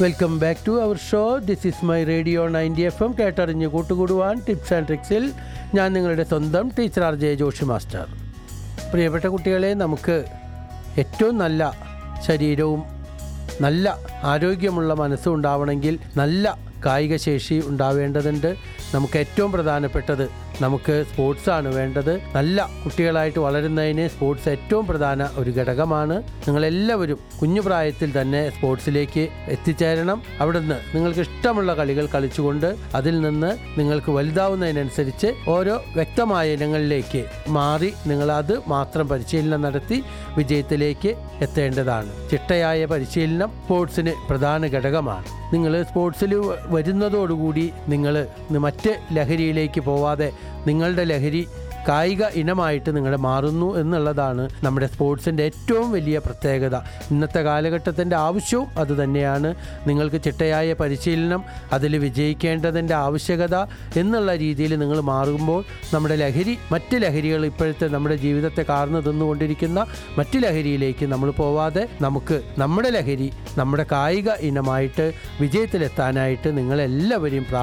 welcome back to our show this is my radio ninety F M കേട്ടറിഞ്ഞ് കൂട്ടുകൂടുവാൻ tips and ട്രിക്സിൽ ഞാൻ നിങ്ങളുടെ സ്വന്തം teacher R J Joshi master പ്രിയപ്പെട്ട കുട്ടികളെ നമുക്ക് ഏറ്റവും നല്ല ശരീരവും നല്ല ആരോഗ്യമുള്ള മനസ്സും ഉണ്ടാവണമെങ്കിൽ നല്ല കായിക ശേഷി ഉണ്ടാവേണ്ടതുണ്ട് നമുക്ക് ഏറ്റവും പ്രധാനപ്പെട്ടത് നമുക്ക് സ്പോർട്സാണ് വേണ്ടത് നല്ല കുട്ടികളായിട്ട് വളരുന്നതിന് സ്പോർട്സ് ഏറ്റവും പ്രധാന ഒരു ഘടകമാണ് നിങ്ങളെല്ലാവരും കുഞ്ഞു പ്രായത്തിൽ തന്നെ സ്പോർട്സിലേക്ക് എത്തിച്ചേരണം അവിടുന്ന് നിങ്ങൾക്ക് ഇഷ്ടമുള്ള കളികൾ കളിച്ചുകൊണ്ട് അതിൽ നിന്ന് നിങ്ങൾക്ക് വലുതാവുന്നതിനനുസരിച്ച് ഓരോ വ്യക്തമായ ഇനങ്ങളിലേക്ക് മാറി നിങ്ങൾ അത് മാത്രം പരിശീലനം നടത്തി വിജയത്തിലേക്ക് എത്തേണ്ടതാണ് ചിട്ടയായ പരിശീലനം സ്പോർട്സിന് പ്രധാന ഘടകമാണ് നിങ്ങൾ സ്പോർട്സിൽ വരുന്നതോടുകൂടി നിങ്ങൾ മറ്റ് ലഹരിയിലേക്ക് പോവാതെ നിങ്ങളുടെ ലഹരി കായിക ഇനമായിട്ട് നിങ്ങൾ മാറുന്നു എന്നുള്ളതാണ് നമ്മുടെ സ്പോർട്സിൻ്റെ ഏറ്റവും വലിയ പ്രത്യേകത ഇന്നത്തെ കാലഘട്ടത്തിൻ്റെ ആവശ്യവും അത് തന്നെയാണ് നിങ്ങൾക്ക് ചിട്ടയായ പരിശീലനം അതിൽ വിജയിക്കേണ്ടതിൻ്റെ ആവശ്യകത എന്നുള്ള രീതിയിൽ നിങ്ങൾ മാറുമ്പോൾ നമ്മുടെ ലഹരി മറ്റ് ലഹരികൾ ഇപ്പോഴത്തെ നമ്മുടെ ജീവിതത്തെ കാർന്നു തിന്നുകൊണ്ടിരിക്കുന്ന മറ്റ് ലഹരിയിലേക്ക് നമ്മൾ പോവാതെ നമുക്ക് നമ്മുടെ ലഹരി നമ്മുടെ കായിക ഇനമായിട്ട് വിജയത്തിലെത്താനായിട്ട് നിങ്ങളെല്ലാവരെയും പ്രാ